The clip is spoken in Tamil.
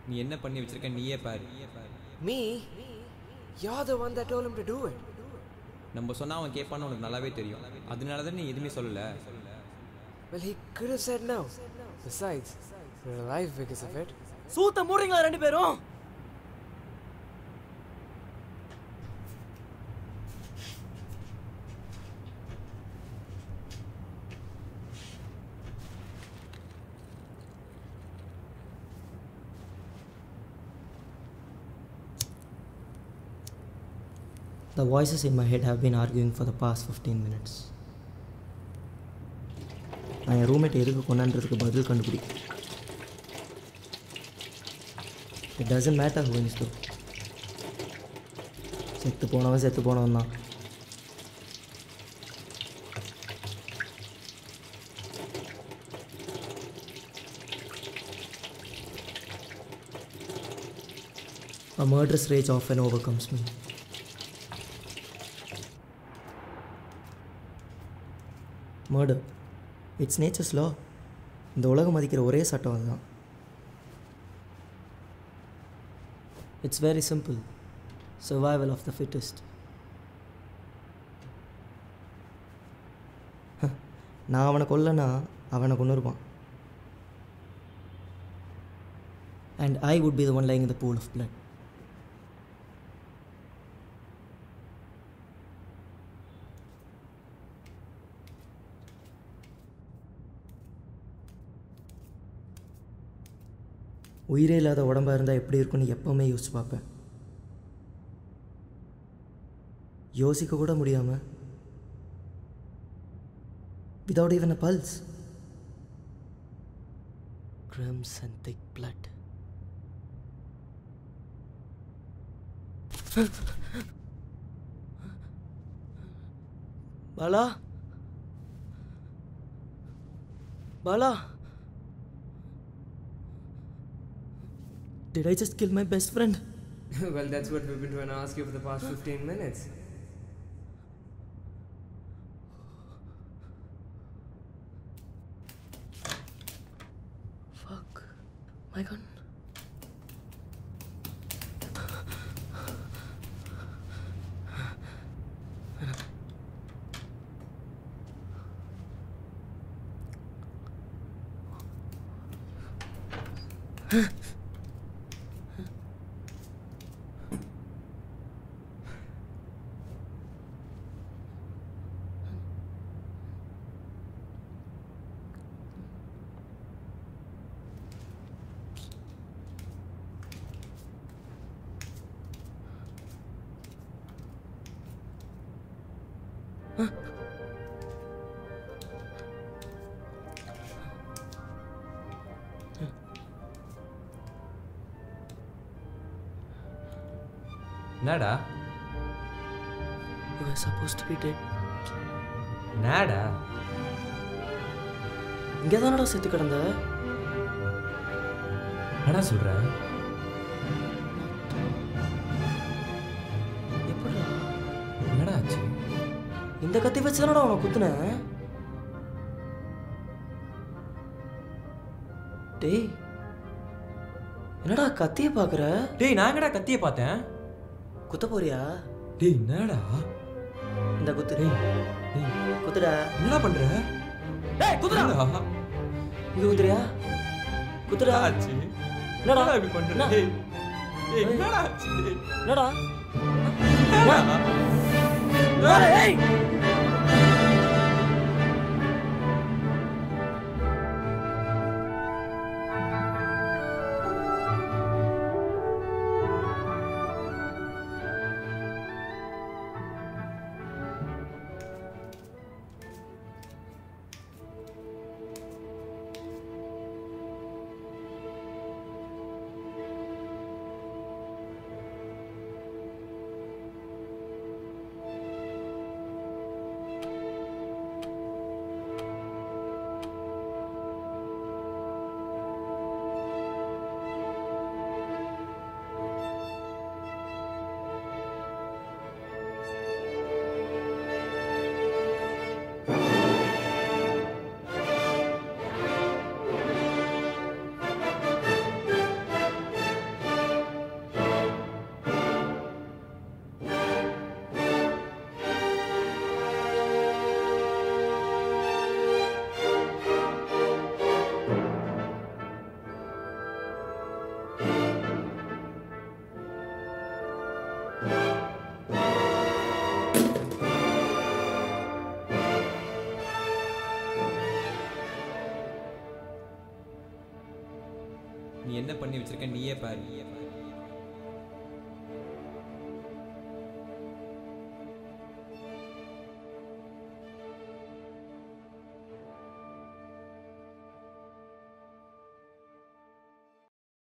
நீ என்ன பண்ணி வச்சிருக்க நீயே பாரு Me? You're the one that told him to do it. நம்ம சொன்னா அவன் கேட்பான்னு உனக்கு நல்லாவே தெரியும் அதனால தான் நீ எதுவுமே சொல்லல Well, he could have said no. Besides, we're alive because of it. சூத்த மூடுறீங்களா ரெண்டு பேரும் The voices in my head have been arguing for the past 15 minutes. நான் என் ரூம்மேட் எதுக்கு கொண்டான்றதுக்கு பதில் கண்டுபிடி it doesn't matter who is செத்து போனவன் செத்து போனவன் தான் A murderous rage often overcomes me. Murder it's nature's law இந்த உலகம் மதிக்கிற ஒரே சட்டம் அதுதான் it's very simple survival of the fittest நான் அவனை கொல்லனா அவனை கொண்டு இருப்பான் and I would be the one lying இந்த பூல் ஆஃப் பிளட் உயிரே இல்லாத உடம்பா இருந்தால் எப்படி இருக்கும்னு எப்போவுமே யோசிச்சு பார்ப்பேன் யோசிக்க கூட முடியாமல் without even a pulse. Crimson thick blood. Bala Bala Did I just kill my best friend? well, that's what we've been trying to ask you for the past 15 minutes. Fuck. My gun. என்னடா You were supposed to be dead. என்னடா இங்கே தானடா செத்து கிடந்த என்னடா சொல்ற எப்படிடா என்னடா ஆச்சு இந்த கத்தி வச்சு தானடா அவனை குத்துனேன் டேய் என்னடா கத்தியை பார்க்குற டேய் நான் எங்கடா கத்தியை பார்த்தேன் குத்த போறியா டேய் என்னடா இந்த குத்து டேய் டேய் குத்துடா என்னடா பண்ற டேய் குத்துடா என்னடா இங்க குத்துறியா குத்துடா ஆச்சு என்னடா என்னடா இப்படி பண்ற என்ன? டேய் டேய் என்னடா ஆச்சு டேய் என்னடா என்னடா என்னடா, ஏய் நீ என்ன பண்ணி வச்சிருக்க நீயே பாரு